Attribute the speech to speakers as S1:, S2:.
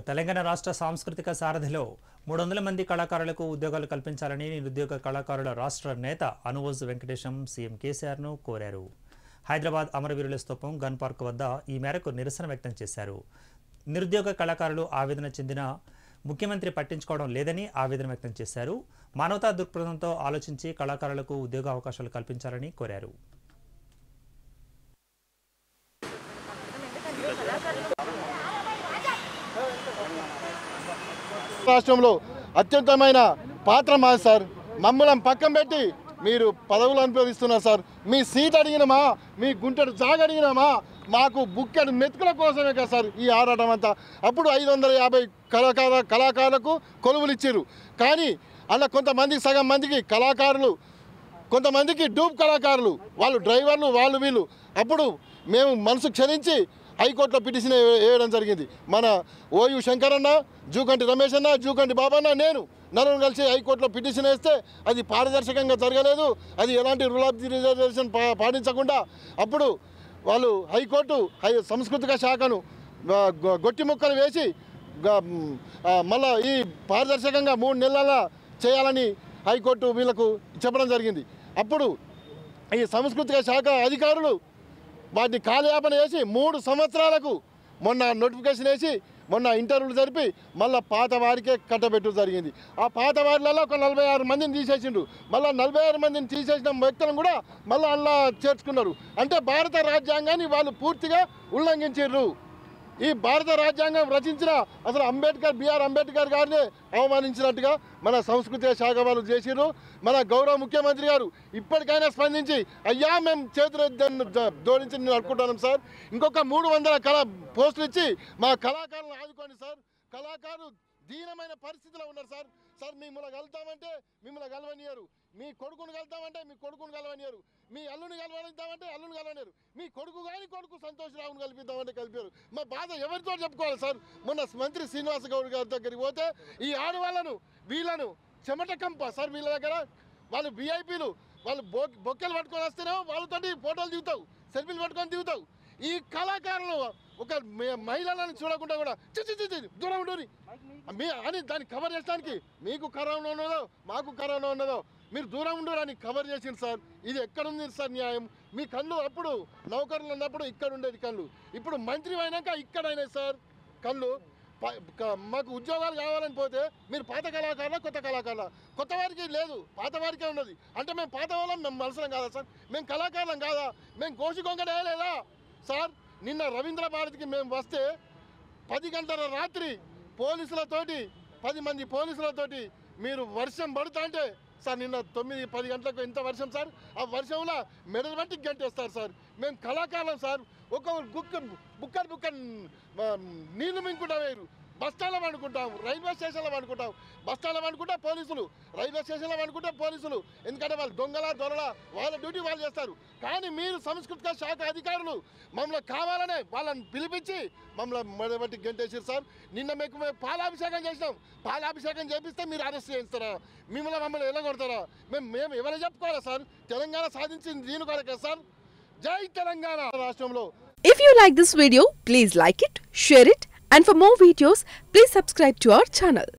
S1: తెలంగాణ రాష్ట్ర సాంస్కృతిక సారథిలో మూడు వందల మంది కళాకారులకు ఉద్యోగాలు కల్పించాలని నిరుద్యోగ కళాకారుల రాష్ట్ర నేత అనువోజ్ వెంకటేశం సీఎం కేసీఆర్ను కోరారు హైదరాబాద్ అమరవీరుల స్తూపం గన్ పార్క్ వద్ద ఈ మేరకు నిరసన వ్యక్తం చేశారు నిరుద్యోగ కళాకారులు ఆవేదన చెందిన ముఖ్యమంత్రి పట్టించుకోవడం లేదని ఆవేదన వ్యక్తం చేశారు మానవతా దృక్పథంతో ఆలోచించి కళాకారులకు ఉద్యోగ అవకాశాలు కల్పించాలని కోరారు
S2: రాష్ట్రంలో అత్యుత్తమైన పాత్ర మాది సార్ మమ్మల్ని పక్కన పెట్టి మీరు పదవులు అనుభవిస్తున్నారు సార్ మీ సీట్ అడిగినామా మీ గుంటెడు జాగ అడిగినామా మాకు బుక్కెడు మెతుకుల కోసమే కదా సార్ ఈ ఆరాటం అంతా అప్పుడు ఐదు వందల యాభై కళాకార కళాకారులకు కొలువులు ఇచ్చారు కానీ అలా కొంతమందికి సగం మందికి కళాకారులు కొంతమందికి డూప్ కళాకారులు వాళ్ళు డ్రైవర్లు వాళ్ళు వీళ్ళు అప్పుడు మేము మనసు క్షమించి హైకోర్టులో పిటిషన్ వే- వేయడం జరిగింది మన ఓయు శంకరన్న జూకంటి రమేష్ అన్న జూకంటి బాబన్న నేను నలుగురు కలిసి హైకోర్టులో పిటిషన్ వేస్తే అది పారదర్శకంగా జరగలేదు అది ఎలాంటి రూల్ ఆఫ్ ది రిజర్వేషన్ పా- పాటించకుండా అప్పుడు వాళ్ళు హైకోర్టు హై సాంస్కృతిక శాఖను ఆ, గొ- గొట్టి ముక్కలు వేసి గ- మ్, ఆ, మళ్ళా ఈ పారదర్శకంగా మూడు నెలల చేయాలని హైకోర్టు వీళ్ళకు చెప్పడం జరిగింది అప్పుడు ఈ సాంస్కృతిక శాఖ అధికారులు వాటిని కాలయాపన చేసి మూడు సంవత్సరాలకు మొన్న నోటిఫికేషన్ వేసి మొన్న ఇంటర్వ్యూలు జరిపి మళ్ళీ పాత వారికే కట్టబెట్టు జరిగింది ఆ పాత వారిలలో ఒక నలభై ఆరు మందిని తీసేసిండు మళ్ళీ నలభై ఆరు మందిని తీసేసిన వ్యక్తులను కూడా మళ్ళీ అలా చేర్చుకున్నారు అంటే భారత రాజ్యాంగాన్ని వాళ్ళు పూర్తిగా ఉల్లంఘించారు ఈ భారత రాజ్యాంగం రచించిన అసలు అంబేద్కర్ బిఆర్ అంబేద్కర్ గారిని అవమానించినట్టుగా మన సంస్కృతి శాఖ వాళ్ళు చేసిర్రు మన గౌరవ ముఖ్యమంత్రి గారు ఇప్పటికైనా స్పందించి అయ్యా మేము చేతులు జోడించి నేను అనుకుంటున్నాం సార్ ఇంకొక మూడు వందల కళ పోస్టులు ఇచ్చి మా కళాకారులను ఆదుకోండి సార్ కళాకారులు దీనమైన పరిస్థితిలో ఉన్నారు సార్ సార్ మిమ్మల్ని కలుతామంటే మిమ్మల్ని కలవనియరు మీ కొడుకును కలుతామంటే మీ కొడుకును కలవనియరు మీ అల్లుని కలవనిద్దామంటే అల్లుని కలవనియరు మీ కొడుకు కానీ కొడుకు సంతోష్ రావును కలిపిద్దామంటే కలిపారు మా బాధ ఎవరితో చెప్పుకోవాలి సార్ మొన్న మంత్రి శ్రీనివాస గౌడ్ గారి దగ్గరికి పోతే ఈ ఆడవాళ్ళను వీళ్ళను చెమట కంప సార్ వీళ్ళ దగ్గర వాళ్ళు విఐపీలు వాళ్ళు బొ బొక్కెలు పట్టుకొని వస్తేనేమో వాళ్ళతోటి ఫోటోలు దిగుతావు సెల్ఫీలు పట్టుకొని దిగుతావు ఈ కళాకారులు ఒక మే- మహిళలను చూడకుండా కూడా చి చి చి చి, దూరం ఉండని మీ అని దాన్ని కవర్ చేయడానికి మీకు కరోనా ఉన్నదో మాకు కరోనా ఉన్నదో మీరు దూరం ఉండరు అని కవర్ చేసింది సార్ ఇది ఎక్కడుంది సార్ న్యాయం మీ కళ్ళు అప్పుడు నౌకర్లు ఉన్నప్పుడు ఇక్కడ ఉండేది కళ్ళు ఇప్పుడు మంత్రి అయినాక ఇక్కడ అయినాయి సార్ కళ్ళు ప- క- మాకు ఉద్యోగాలు కావాలని పోతే మీరు పాత కళాకారుల కొత్త కళాకారుల కొత్త వారికి లేదు పాత వారికే ఉన్నది అంటే మేము పాత వాళ్ళం మేము మనుషులం కాదా సార్ మేము కళాకారులం కాదా మేము గోసి గొంగడే లేదా సార్ నిన్న రవీంద్ర భారతికి మేము వస్తే పది గంటల రాత్రి పోలీసులతోటి పది మంది పోలీసులతోటి మీరు వర్షం పడుతా అంటే సార్ నిన్న తొమ్మిది పది గంటలకు ఎంత వర్షం సార్ ఆ వర్షంలో మెడల్ బట్టి గంటేస్తారు సార్ మేము కళాకారులం సార్ ఒక బుక్క బుక్కర్ బుక్కర్ నీళ్లు మింగుకుంటా వేరు బస్టాల్లో వండుకుంటాం రైల్వే స్టేషన్లో వండుకుంటాం బస్టాల్లో వండుకుంటా పోలీసులు రైల్వే స్టేషన్లో వండుకుంటే పోలీసులు ఎందుకంటే వాళ్ళు దొంగల దొరల వాళ్ళ డ్యూటీ వాళ్ళు చేస్తారు కానీ మీరు సాంస్కృతిక శాఖ అధికారులు మమ్మల్ని కావాలనే వాళ్ళని పిలిపించి మమ్మల్ని మొదటి గంటేసారు సార్ నిన్న మీకు మేము పాలాభిషేకం చేసినాం పాలాభిషేకం చేపిస్తే మీరు అరెస్ట్ చేస్తారా మిమ్మల్ని మమ్మల్ని ఎలా కొడతారా మేము మేము ఎవరైనా చెప్పుకోవాలా సార్ తెలంగాణ సాధించింది దీని కొరకే సార్ జై తెలంగాణ రాష్ట్రంలో
S3: If you like this video, please like it, share it, and for more videos, please subscribe to our channel.